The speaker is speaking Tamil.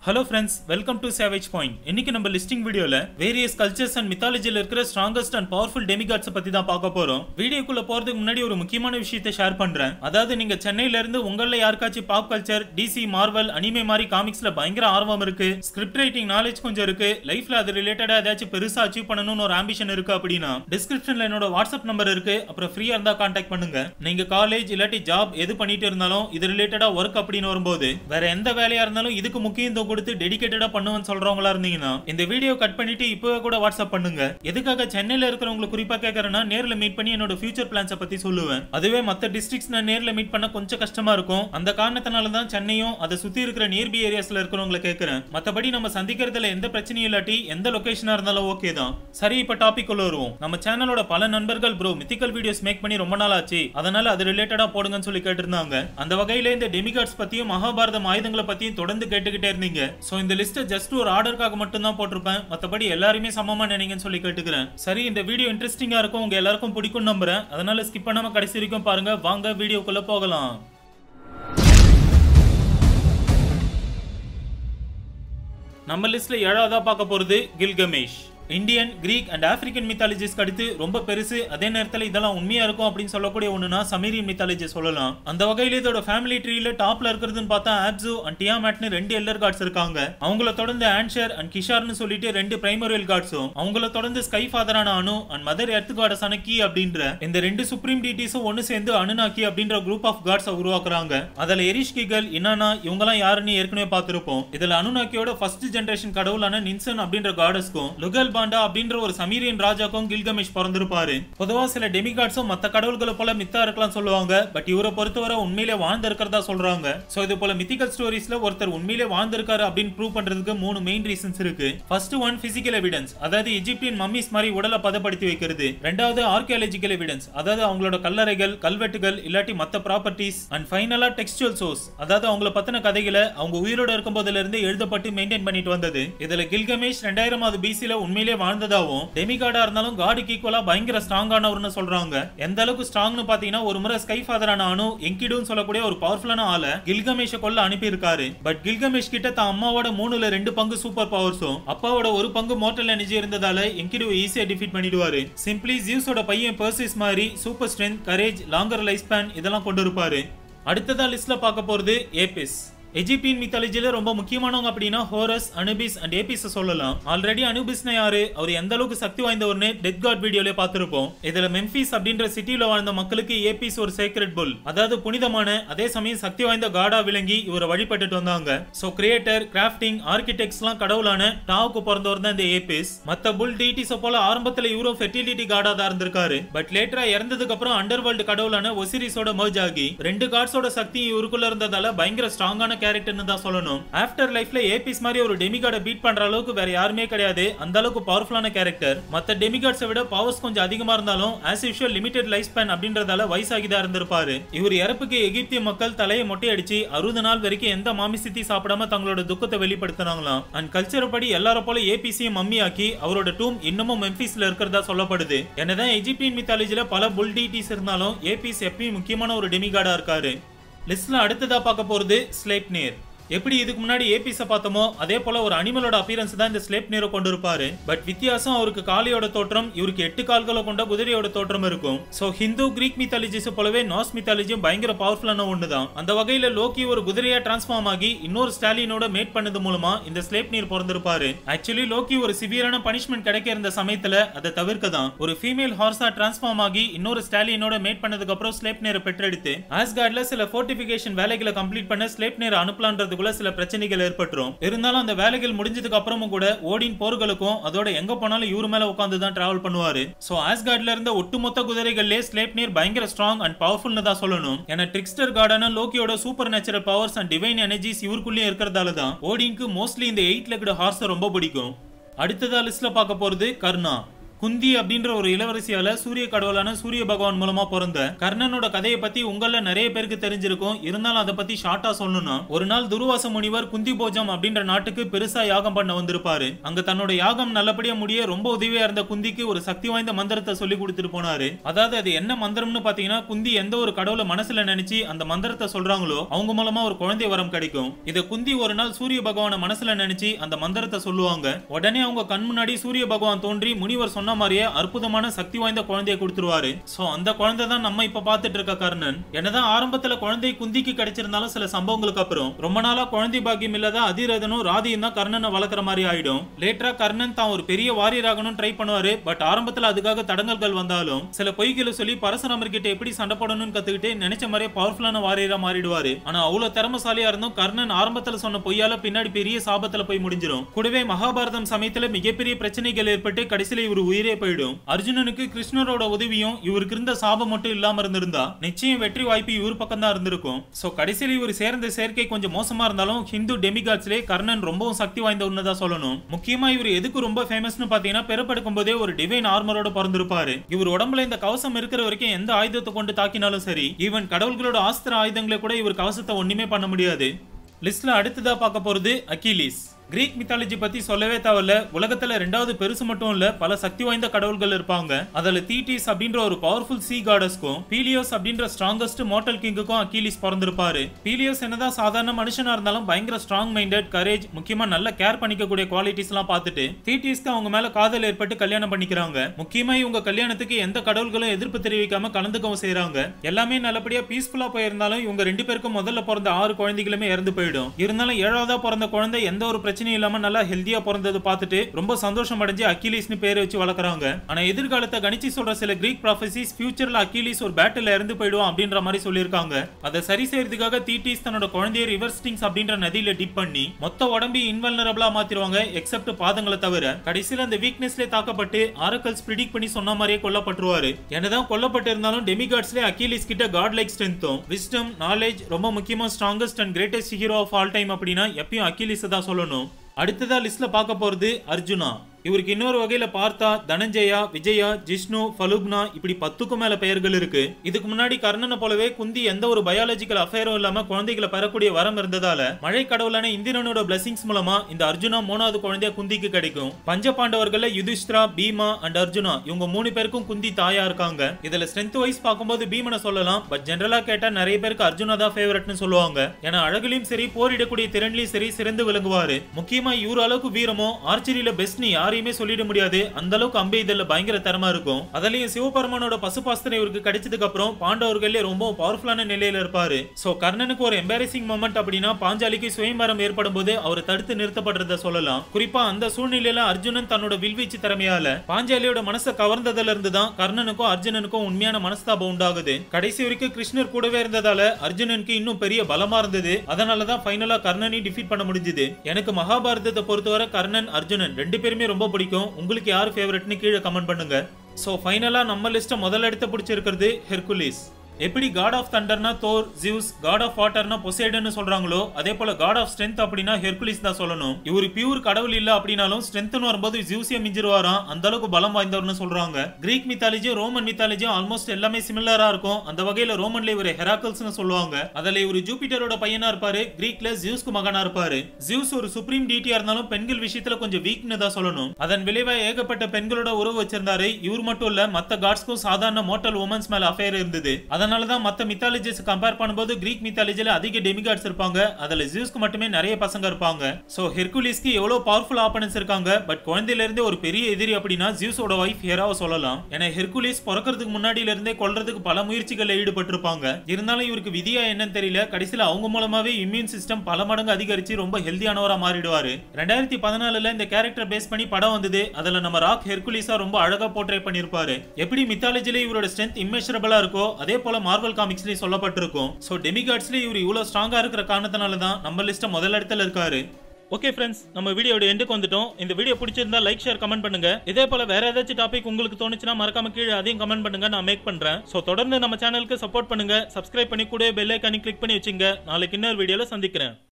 hello friends welcome to savage point இன்னைக்கு நம்ம லிஸ்டிங் வீடியோல வேரியஸ் கல்ச்சர்ஸ் அண்ட் மித்தாலஜில இருக்கிற ஸ்ட்ராங்கஸ்ட் அண்ட் பவர்ஃபுல் டெமிகாட்ஸ் பத்தி தான் பார்க்க போறோம் வீடியோக்குள்ள போறதுக்கு முன்னாடி ஒரு முக்கியமான விஷயத்தை ஷேர் பண்றேன் அதாவது நீங்க சென்னையில இருந்து உங்கள யாருக்காச்சும் pop culture DC Marvel anime மாதிரி காமிக்ஸ்ல பயங்கர ஆர்வம் இருக்கு ஸ்கிரிப்ட் ரைட்டிங் நாலேஜ் கொஞ்சம் இருக்கு லைஃப்ல அது ரிலேட்டடா ஏதாச்சும் பெருசா அச்சீவ் பண்ணணும்னு ஒரு ஆம்பிஷன் இருக்கு அப்படின்னா டிஸ்கிரிப்ஷன்ல என்னோட வாட்ஸ்அப் நம்பர் இருக்கு அப்புறம் ஃப்ரீயா இருந்தா கான்டாக்ட் பண்ணுங்க நீங்க காலேஜ் இல்லாட்டி ஜாப் எது பண்ணிட்டு இருந்தாலும் இது ரிலேட்டடா ஒர்க் அப்படின்னு வரும்போது வேற எந்த வேலையா இருந்தாலும் இதுக்கு முக்கியத்துவம் கொடுத்து டெடிகேட்டடா பண்ணுவேன்னு சொல்றவங்களா இருந்தீங்கன்னா இந்த வீடியோ கட் பண்ணிட்டு இப்பவே கூட வாட்ஸ்அப் பண்ணுங்க எதுக்காக சென்னையில இருக்கிறவங்களை குறிப்பா கேட்கறேன்னா நேர்ல மீட் பண்ணி என்னோட ஃபியூச்சர் பிளான்ஸை பத்தி சொல்லுவேன் அதுவே மத்த டிஸ்ட்ரிக்ட்ஸ் நான் நேர்ல மீட் பண்ண கொஞ்சம் கஷ்டமா இருக்கும் அந்த காரணத்தினால தான் சென்னையும் அதை சுத்தி இருக்கிற நியர்பி ஏரியாஸ்ல இருக்கிறவங்களை கேட்கறேன் மத்தபடி நம்ம சந்திக்கிறதுல எந்த பிரச்சனையும் இல்லாட்டி எந்த லொகேஷனா இருந்தாலும் ஓகே தான் சரி இப்ப டாபிக் உள்ள வருவோம் நம்ம சேனலோட பல நண்பர்கள் ப்ரோ மித்திக்கல் வீடியோஸ் மேக் பண்ணி ரொம்ப நாள் ஆச்சு அதனால அது ரிலேட்டடா போடுங்கன்னு சொல்லி கேட்டிருந்தாங்க அந்த வகையில இந்த டெமிகாட்ஸ் பத்தியும் மகாபாரதம் ஆயுதங்களை பத்தியும் தொடர்ந்து கேட்டுக்கிட்டே இருந்தீங்க சோ இந்த லிஸ்ட் ஜஸ்ட் ஒரு ஆர்டருக்காக மட்டும் தான் போட்டிருப்பேன் மத்தபடி எல்லாருமே சமமா நினைங்கன்னு சொல்லி கேட்டுக்கிறேன் சரி இந்த வீடியோ இன்ட்ரெஸ்டிங்கா இருக்கும் உங்க எல்லாருக்கும் பிடிக்கும் நம்புறேன் அதனால ஸ்கிப் பண்ணாம கடைசி வரைக்கும் பாருங்க வாங்க வீடியோக்குள்ள போகலாம் நம்ம லிஸ்ட்ல ஏழாவதா பார்க்க போறது Gilgamesh Indian Greek and African மித்தாலஜிஸ்க்கு அடுத்து ரொம்ப பெருசு அதே நேரத்தில் இதெல்லாம் உண்மையா இருக்கும் அப்படின்னு சொல்லக்கூடிய ஒண்ணுனா சமீரியன் மித்தாலஜி சொல்லலாம் அந்த வகையில இதோட ஃபேமிலி ட்ரீல டாப்ல இருக்கிறதுன்னு பார்த்தா ஆப்சு அண்ட் டியாமேட்னு ரெண்டு எல்லர் கார்ட்ஸ் இருக்காங்க அவங்கள தொடர்ந்து ஆன்ஷர் அண்ட் கிஷார்னு சொல்லிட்டு ரெண்டு பிரைமரியல் கார்ட்ஸும் அவங்கள தொடர்ந்து ஸ்கை ஃபாதரான அனு அண்ட் மதர் எர்த் கார்டஸான கீ அப்படின்ற இந்த ரெண்டு சுப்ரீம் டிடிஸும் ஒன்னு சேர்ந்து அனுநாக்கி அப்படின்ற குரூப் ஆஃப் கார்ட்ஸ் உருவாக்குறாங்க அதுல எரிஷ் கிகல் இனானா இவங்கலாம் யாருன்னு ஏற்கனவே பார்த்திருப்போம் இதுல அனுநாக்கியோட ஃபர்ஸ்ட் ஜெனரேஷன் கடவுளான நின்சன் அப்படின்ற கார்டஸ்க்கும் லுகல் பாண்டா அப்படின்ற ஒரு சமீரியன் ராஜாக்கும் கில்கமேஷ் பிறந்திருப்பாரு பொதுவா சில டெமிகாட்ஸும் மத்த கடவுள்களை போல மித்தா இருக்கலாம் சொல்லுவாங்க பட் இவரை பொறுத்தவரை உண்மையிலே வாழ்ந்து இருக்கிறதா சொல்றாங்க சோ இது போல மித்திக்கல் ஸ்டோரிஸ்ல ஒருத்தர் உண்மையிலே வாழ்ந்திருக்காரு அப்படின்னு ப்ரூவ் பண்றதுக்கு மூணு மெயின் ரீசன்ஸ் இருக்கு ஃபர்ஸ்ட் ஒன் பிசிக்கல் எவிடன்ஸ் அதாவது எஜிப்தியன் மம்மிஸ் மாதிரி உடலை பதப்படுத்தி வைக்கிறது ரெண்டாவது ஆர்கியாலஜிக்கல் எவிடன்ஸ் அதாவது அவங்களோட கல்லறைகள் கல்வெட்டுகள் இல்லாட்டி மத்த ப்ராப்பர்ட்டிஸ் அண்ட் ஃபைனலா டெக்ஸ்டுவல் சோர்ஸ் அதாவது அவங்கள பத்தின கதைகளை அவங்க உயிரோட இருக்கும் போதுல இருந்து எழுதப்பட்டு மெயின்டைன் பண்ணிட்டு வந்தது இதுல கில்கமேஷ் ரெண்டாயிரமாவது பிசில உண்மையிலே வாழ்ந்ததாவும் டெமிகாடா இருந்தாலும் காடுக்கு ஈக்குவலா பயங்கர ஸ்ட்ராங்கானவர்னு சொல்றாங்க எந்த அளவுக்கு ஸ்ட்ராங்னு பாத்தீங்கன்னா ஒரு முறை ஸ்கை ஃபாதரான அனு எங்கிடுன்னு சொல்லக்கூடிய ஒரு பவர்ஃபுல்லான ஆளை கில்கமேஷ கொல்ல அனுப்பி இருக்காரு பட் கில்கமேஷ் கிட்ட தான் அம்மாவோட மூணுல ரெண்டு பங்கு சூப்பர் பவர்ஸும் அப்பாவோட ஒரு பங்கு மோட்டல் எனர்ஜி இருந்ததால எங்கிடு ஈஸியா டிஃபீட் பண்ணிடுவாரு சிம்பிளி ஜியூஸோட பையன் பர்சிஸ் மாதிரி super strength courage longer life span இதெல்லாம் கொண்டு இருப்பாரு அடுத்ததா லிஸ்ட்ல பார்க்க போறது ஏபிஸ் எஜிபியன் மித்தாலஜில ரொம்ப முக்கியமானவங்க அப்படின்னா ஹோரஸ் அனுபிஸ் அண்ட் ஏபிஸ் சொல்லலாம் ஆல்ரெடி அனுபிஸ்னா யாரு அவர் எந்த அளவுக்கு சக்தி வாய்ந்தவர்னு டெத் காட் வீடியோல பார்த்திருப்போம் இதுல மெம்பிஸ் அப்படின்ற சிட்டில வாழ்ந்த மக்களுக்கு ஏபிஸ் ஒரு சேக்ரெட் புல் அதாவது புனிதமான அதே சமயம் சக்தி வாய்ந்த காடா விளங்கி இவரை வழிபட்டுட்டு வந்தாங்க சோ கிரியேட்டர் கிராஃப்டிங் ஆர்கிடெக்ட்ஸ் எல்லாம் கடவுளான டாவுக்கு பிறந்தவர் தான் இந்த ஏபிஸ் மத்த புல் டீட்டிஸ் போல ஆரம்பத்துல இவரும் ஃபெர்டிலிட்டி காடா தான் இருந்திருக்காரு பட் லேட்டரா இறந்ததுக்கு அப்புறம் அண்டர் வேர்ல்டு கடவுளான ஒசிரிஸோட மர்ஜ் ஆகி ரெண்டு காட்ஸோட சக்தி இவருக்குள்ள இருந்ததால பயங்கர ஸ்ட்ராங்கான கேரக்டர்னு தான் சொல்லணும் ஆஃப்டர் லைஃப்ல ஏபிஸ் மாதிரி ஒரு டெமிகார்டை பீட் பண்ற அளவுக்கு வேற யாருமே கிடையாது அந்த அளவுக்கு பவர்ஃபுல்லான கேரக்டர் மத்த டெமிகார்ட்ஸை விட பவர்ஸ் கொஞ்சம் அதிகமா இருந்தாலும் as usual limited life span அப்படின்றதால வயசாகிதான் இருந்திருப்பாரு இவர் இறப்புக்கு எகிப்திய மக்கள் தலையை மொட்டை அடிச்சு அறுபது நாள் வரைக்கும் எந்த மாமிசத்தி சாப்பிடாம தங்களோட துக்கத்தை வெளிப்படுத்தினாங்களாம் அண்ட் கல்ச்சர் படி எல்லாரும் போல ஏபிசியை மம்மி ஆக்கி அவரோட டூம் இன்னமும் மெம்பிஸ்ல இருக்கிறதா சொல்லப்படுது என்னதான் எஜிப்தியன் மித்தாலஜில பல புல் டிடிஸ் இருந்தாலும் ஏபிஸ் எப்பயும் முக்கியமான ஒரு டெமிகார்டா இருக்காரு லிஸ்ட்ல அடுத்ததா பார்க்க போறது ஸ்லேப்னேர் எப்படி இதுக்கு முன்னாடி ஏபிஸ பார்த்தோமோ அதே போல ஒரு அனிமலோட அப்பியரன்ஸ் தான் இந்த ஸ்லேப் நீரோ கொண்டு இருப்பாரு பட் வித்தியாசம் அவருக்கு காளியோட தோற்றம் இவருக்கு எட்டு கால்களை கொண்ட குதிரையோட தோற்றம் இருக்கும் சோ ஹிந்து கிரீக் மித்தாலஜிஸ் போலவே நாஸ் மித்தாலஜியும் பயங்கர பவர்ஃபுல்லான ஒண்ணுதான் அந்த வகையில லோக்கி ஒரு குதிரையா டிரான்ஸ்ஃபார்ம் ஆகி இன்னொரு ஸ்டாலினோட மேட் பண்ணது மூலமா இந்த ஸ்லேப் நீர் பிறந்திருப்பாரு ஆக்சுவலி லோக்கி ஒரு சிவியரான பனிஷ்மெண்ட் கிடைக்க இருந்த சமயத்துல அதை தவிர்க்க தான் ஒரு ஃபீமேல் ஹார்ஸா டிரான்ஸ்ஃபார்ம் ஆகி இன்னொரு ஸ்டாலினோட மேட் பண்ணதுக்கு அப்புறம் ஸ்லேப் நீரை பெற்றெடுத்து ஆஸ்கார்ட்ல சில ஃபோர்டிபிகேஷன் வேலைகளை கம்ப்ளீட் பண்ண ஸ்லேப் நீரை அனுப்பலான்றது அதுக்குள்ள சில பிரச்சனைகள் ஏற்பட்டுரும் இருந்தாலும் அந்த வேலைகள் முடிஞ்சதுக்கு அப்புறமும் கூட ஓடின் போர்களுக்கும் அதோட எங்க போனாலும் இவரு மேல உட்காந்து தான் டிராவல் பண்ணுவாரு சோ ஆஸ்கார்ட்ல இருந்த ஒட்டுமொத்த குதிரைகள்லே ஸ்லேப்னீர் பயங்கர ஸ்ட்ராங் அண்ட் பவர்ஃபுல்னு தான் சொல்லணும் ஏன்னா ட்ரிக்ஸ்டர் கார்டான லோக்கியோட supernatural powers and divine energies இவருக்குள்ளேயே இருக்கிறதால தான் ஓடினுக்கு மோஸ்ட்லி இந்த எயிட் லெக்டு ஹார்ஸ் ரொம்ப பிடிக்கும் அடுத்ததா லிஸ்ட்ல பார்க்க போறது கர்ணா குந்தி அப்படின்ற ஒரு இளவரசியால சூரிய கடவுளான சூரிய பகவான் மூலமா பிறந்த கர்ணனோட கதையை பத்தி உங்கள நிறைய பேருக்கு தெரிஞ்சிருக்கும் இருந்தாலும் அதை பத்தி ஷார்ட்டா சொல்லணும்னா ஒரு நாள் துருவாச முனிவர் குந்தி போஜம் அப்படின்ற நாட்டுக்கு பெருசா யாகம் பண்ண வந்திருப்பாரு அங்க தன்னோட யாகம் நல்லபடியா முடிய ரொம்ப உதவியா இருந்த குந்திக்கு ஒரு சக்தி வாய்ந்த மந்திரத்தை சொல்லி கொடுத்துட்டு போனாரு அதாவது அது என்ன மந்திரம்னு பாத்தீங்கன்னா குந்தி எந்த ஒரு கடவுளை மனசுல நினைச்சு அந்த மந்திரத்தை சொல்றாங்களோ அவங்க மூலமா ஒரு குழந்தை வரம் கிடைக்கும் இத குந்தி ஒரு நாள் சூரிய பகவானை மனசுல நினைச்சு அந்த மந்திரத்தை சொல்லுவாங்க உடனே அவங்க கண் முன்னாடி சூரிய பகவான் தோன்றி முனிவர் சொன்ன மாதிரியே அற்புதமான சக்தி வாய்ந்த குழந்தையை கொடுத்துருவாரு சோ அந்த குழந்தை தான் நம்ம இப்ப பார்த்துட்டு இருக்க கர்ணன் என்னதான் ஆரம்பத்துல குழந்தை குந்திக்கு கிடைச்சிருந்தாலும் சில சம்பவங்களுக்கு அப்புறம் ரொம்ப நாளா குழந்தை பாக்கியம் இல்லாத அதிரதனும் ராதியும் தான் கர்ணனை வளர்க்குற மாதிரி ஆயிடும் லேட்டரா கர்ணன் தான் ஒரு பெரிய வாரியர் ஆகணும் ட்ரை பண்ணுவாரு பட் ஆரம்பத்துல அதுக்காக தடங்கல்கள் வந்தாலும் சில பொய்களை சொல்லி பரசுராமர் கிட்ட எப்படி சண்டை போடணும்னு கத்துக்கிட்டு நினைச்ச மாதிரியே பவர்ஃபுல்லான வாரியரா மாறிடுவாரு ஆனா அவ்வளவு திறமசாலியா இருந்தும் கர்ணன் ஆரம்பத்துல சொன்ன பொய்யால பின்னாடி பெரிய சாபத்துல போய் முடிஞ்சிரும் கூடவே மகாபாரதம் சமயத்துல மிகப்பெரிய பிரச்சனைகள் ஏற்பட்டு கடைசியில இவர் உயிரே போயிடும் அர்ஜுனனுக்கு கிருஷ்ணரோட உதவியும் இவருக்கு இருந்த சாபம் மட்டும் இல்லாம இருந்திருந்தா நிச்சயம் வெற்றி வாய்ப்பு இவர் பக்கம் தான் இருந்திருக்கும் சோ கடைசியில இவர் சேர்ந்த சேர்க்கை கொஞ்சம் மோசமா இருந்தாலும் ஹிந்து டெமிகாட்ஸ்லே கர்ணன் ரொம்பவும் சக்தி வாய்ந்த தான் சொல்லணும் முக்கியமா இவர் எதுக்கு ரொம்ப ஃபேமஸ்னு பாத்தீங்கன்னா பிறப்பெடுக்கும் போதே ஒரு டிவைன் ஆர்மரோட பிறந்திருப்பாரு இவர் உடம்புல இந்த கவசம் இருக்கிற வரைக்கும் எந்த ஆயுதத்தை கொண்டு தாக்கினாலும் சரி ஈவன் கடவுள்களோட ஆஸ்திர ஆயுதங்களை கூட இவர் கவசத்தை ஒண்ணுமே பண்ண முடியாது லிஸ்ட்ல அடுத்ததா பார்க்க போறது அகிலிஸ் கிரீக் மித்தாலஜி பத்தி சொல்லவே தேவையில்ல உலகத்துல ரெண்டாவது பெருசு மட்டும் இல்ல பல சக்தி வாய்ந்த கடவுள்கள் இருப்பாங்க அதுல தீட்டிஸ் அப்படின்ற ஒரு பவர்ஃபுல் சி காடஸ்க்கும் பீலியோஸ் அப்படின்ற ஸ்ட்ராங்கஸ்ட் மோட்டல் கிங்குக்கும் அக்கீலிஸ் பிறந்திருப்பாரு பீலியோஸ் என்னதான் சாதாரண மனுஷனா இருந்தாலும் பயங்கர ஸ்ட்ராங் மைண்டட் கரேஜ் முக்கியமா நல்ல கேர் பண்ணிக்கக்கூடிய குவாலிட்டிஸ் எல்லாம் பார்த்துட்டு தீட்டிஸ்க்கு அவங்க மேல காதல் ஏற்பட்டு கல்யாணம் பண்ணிக்கிறாங்க முக்கியமா இவங்க கல்யாணத்துக்கு எந்த கடவுள்களும் எதிர்ப்பு தெரிவிக்காம கலந்துக்கவும் செய்றாங்க எல்லாமே நல்லபடியா பீஸ்ஃபுல்லா போயிருந்தாலும் இவங்க ரெண்டு பேருக்கும் முதல்ல பிறந்த ஆறு குழந்தைகளுமே இறந்து போயிடும் இருந்தாலும் ஏழாவதா பிறந்த குழந்தை எந்த ஒரு பிரச்சனையும் இல்லாம நல்லா ஹெல்தியா பிறந்தது பார்த்துட்டு ரொம்ப சந்தோஷம் அடைஞ்சு அக்கிலீஸ்னு பேரை வச்சு வளர்க்குறாங்க ஆனா எதிர்காலத்தை கணிச்சு சொல்ற சில கிரீக் ப்ராஃபசிஸ் ஃபியூச்சர்ல அக்கிலீஸ் ஒரு பேட்டில் இறந்து போயிடுவான் அப்படின்ற மாதிரி சொல்லியிருக்காங்க அதை சரி செய்யறதுக்காக தீட்டிஸ் தன்னோட குழந்தைய ரிவர்ஸ் ஸ்டிங்ஸ் அப்படின்ற நதியில டிப் பண்ணி மொத்த உடம்பு இன்வல்னரபிளா மாத்திருவாங்க எக்ஸப்ட் பாதங்களை தவிர கடைசியில அந்த வீக்னஸ்ல தாக்கப்பட்டு ஆரக்கல்ஸ் ப்ரிடிக் பண்ணி சொன்ன மாதிரியே கொல்லப்பட்டுருவாரு என்னதான் கொல்லப்பட்டு இருந்தாலும் டெமிகாட்ஸ்ல அக்கிலிஸ் கிட்ட காட் லைக் ஸ்ட்ரென்த்தும் விஸ்டம் நாலேஜ் ரொம்ப முக்கியமா strongest and greatest hero of all time அப்படின்னா எப்பயும் அக்கிலிஸ் தான் சொல்லணும் அடுத்ததா லிஸ்ட்ல பார்க்க போறது அர்ஜுனா இவருக்கு இன்னொரு வகையில பார்த்தா தனஞ்சயா விஜயா ஜிஷ்ணு ஃபலுக்னா இப்படி பத்துக்கும் மேல பெயர்கள் இருக்கு இதுக்கு முன்னாடி கர்ணனை போலவே குந்தி எந்த ஒரு பயாலஜிக்கல் அஃபேரும் இல்லாம குழந்தைகளை பெறக்கூடிய வரம் இருந்ததால மழை கடவுளான இந்திரனோட பிளஸிங்ஸ் மூலமா இந்த அர்ஜுனா மூணாவது குழந்தைய குந்திக்கு கிடைக்கும் பஞ்ச பாண்டவர்கள்ல யுதிஷ்திரா பீமா அண்ட் அர்ஜுனா இவங்க மூணு பேருக்கும் குந்தி தாயா இருக்காங்க இதுல ஸ்ட்ரென்த் வைஸ் பார்க்கும்போது பீமனை சொல்லலாம் பட் ஜென்ரலா கேட்டா நிறைய பேருக்கு அர்ஜுனா தான் ஃபேவரட்னு சொல்லுவாங்க ஏன்னா அழகுலையும் சரி போரிடக்கூடிய திறன்லையும் சரி சிறந்து விளங்குவாரு முக்கியமா இவர் அளவுக்கு வீரமோ ஆர்ச்சரியில பெஸ்ட் நீ யாரையுமே சொல்லிட முடியாது அந்த அளவுக்கு அம்பே இதுல பயங்கர திறமா இருக்கும் அதுலயும் சிவபெருமானோட பசுபாஸ்திரம் இவருக்கு கிடைச்சதுக்கு அப்புறம் பாண்டவர்களே ரொம்ப பவர்ஃபுல்லான நிலையில இருப்பாரு சோ கர்ணனுக்கு ஒரு எம்பாரசிங் மொமெண்ட் அப்படின்னா பாஞ்சாலிக்கு சுயம்பரம் ஏற்படும் போது அவர் தடுத்து நிறுத்தப்படுறத சொல்லலாம் குறிப்பா அந்த சூழ்நிலையில அர்ஜுனன் தன்னோட வில்வீச்சு திறமையால பாஞ்சாலியோட மனசை கவர்ந்ததுல இருந்து தான் கர்ணனுக்கும் அர்ஜுனனுக்கும் உண்மையான மனஸ்தாபம் உண்டாகுது கடைசி வரைக்கும் கிருஷ்ணர் கூடவே இருந்ததால அர்ஜுனனுக்கு இன்னும் பெரிய பலமா இருந்தது அதனாலதான் ஃபைனலா கர்ணனை டிஃபீட் பண்ண முடிஞ்சது எனக்கு மகாபாரதத்தை பொறுத்தவரை கர்ணன் அர்ஜுனன் ரெண்டு பேருமே ரொம்ப பிடிக்கும் உங்களுக்கு யார் ஃபேவரட்னு கீழே கமெண்ட் பண்ணுங்க ஸோ ஃபைனலாக நம்ம லிஸ்ட்டை முதல் இடத்த பிடிச்சிருக்கிறது ஹெர்குலிஸ் எப்படி காட் ஆஃப் தண்டர்னா தோர் ஜியூஸ் காட் ஆஃப் வாட்டர்னா பொசைடன்னு சொல்றாங்களோ அதே போல காட் ஆஃப் ஸ்ட்ரென்த் அப்படின்னா ஹெர்குலிஸ் தான் சொல்லணும் இவர் பியூர் கடவுள் இல்ல அப்படின்னாலும் ஸ்ட்ரென்த்னு வரும்போது ஜியூஸிய மிஞ்சிருவாராம் அந்த அளவுக்கு பலம் வாய்ந்தவர்னு சொல்றாங்க கிரீக் மித்தாலஜியும் ரோமன் மித்தாலஜியும் ஆல்மோஸ்ட் எல்லாமே சிமிலரா இருக்கும் அந்த வகையில ரோமன்ல இவர் ஹெராக்கல்ஸ்னு சொல்லுவாங்க அதுல இவர் ஜூபிட்டரோட பையனா இருப்பாரு கிரீக்ல ஜியூஸ்க்கு மகனா இருப்பாரு ஜியூஸ் ஒரு சுப்ரீம் டிடியா இருந்தாலும் பெண்கள் விஷயத்துல கொஞ்சம் வீக்னு தான் சொல்லணும் அதன் விளைவா ஏகப்பட்ட பெண்களோட உறவு வச்சிருந்தாரு இவர் மட்டும் இல்ல மத்த காட்ஸ்க்கும் சாதாரண மோட்டல் உமன்ஸ் மேல அஃபேர் இருந்தது அதனால தான் மத்த மித்தாலஜிஸ் கம்பேர் பண்ணும்போது கிரீக் மித்தாலஜில அதிக டெமிகாட்ஸ் இருப்பாங்க அதுல ஜியூஸ்க்கு மட்டுமே நிறைய பசங்க இருப்பாங்க சோ ஹெர்குலிஸ்க்கு எவ்வளவு பவர்ஃபுல் ஆப்பனன்ஸ் இருக்காங்க பட் குழந்தையில இருந்தே ஒரு பெரிய எதிரி அப்படின்னா ஜியூஸோட ஒய்ஃப் ஹெராவை சொல்லலாம் ஏன்னா ஹெர்குலிஸ் பிறக்கிறதுக்கு முன்னாடியில இருந்தே கொல்றதுக்கு பல முயற்சிகள்ல ஈடுபட்டிருப்பாங்க இருந்தாலும் இவருக்கு விதியா என்னன்னு தெரியல கடைசியில அவங்க மூலமாவே இம்யூன் சிஸ்டம் பல மடங்கு அதிகரிச்சு ரொம்ப ஹெல்தியானவரா மாறிடுவாரு ரெண்டாயிரத்தி பதினாலுல இந்த கேரக்டர் பேஸ் பண்ணி படம் வந்தது அதுல நம்ம ராக் ஹெர்குலிஸா ரொம்ப அழகா போர்ட்ரே பண்ணிருப்பாரு எப்படி மித்தாலஜில இவரோட ஸ்ட்ரென்த் இம்மெஷரபிளா இருக்கோ அதே போல மார்வல் காமிக்ஸ்லயும் சொல்லப்பட்டிருக்கும் சோ டெமிகாட்ஸ்ல இவர் இவ்வளவு ஸ்ட்ராங்கா இருக்கிற காரணத்தினால தான் நம்ம லிஸ்ட் முதல் இடத்துல இருக்காரு ஓகே ஃப்ரெண்ட்ஸ் நம்ம வீடியோட எண்டுக்கு வந்துட்டோம் இந்த வீடியோ பிடிச்சிருந்தா லைக் ஷேர் கமெண்ட் பண்ணுங்க இதே போல வேற ஏதாச்சும் டாபிக் உங்களுக்கு தோணுச்சுன்னா மறக்காம கீழே அதையும் கமெண்ட் பண்ணுங்க நான் மேக் பண்றேன் சோ தொடர்ந்து நம்ம சேனலுக்கு சப்போர்ட் பண்ணுங்க சப்ஸ்கிரைப் பண்ணி கூட பெல் ஐக்கானி கிளிக் பண்ணி வச்சுங்க நாளைக்கு இன்னொரு வீடியோல சந்திக்கிறேன்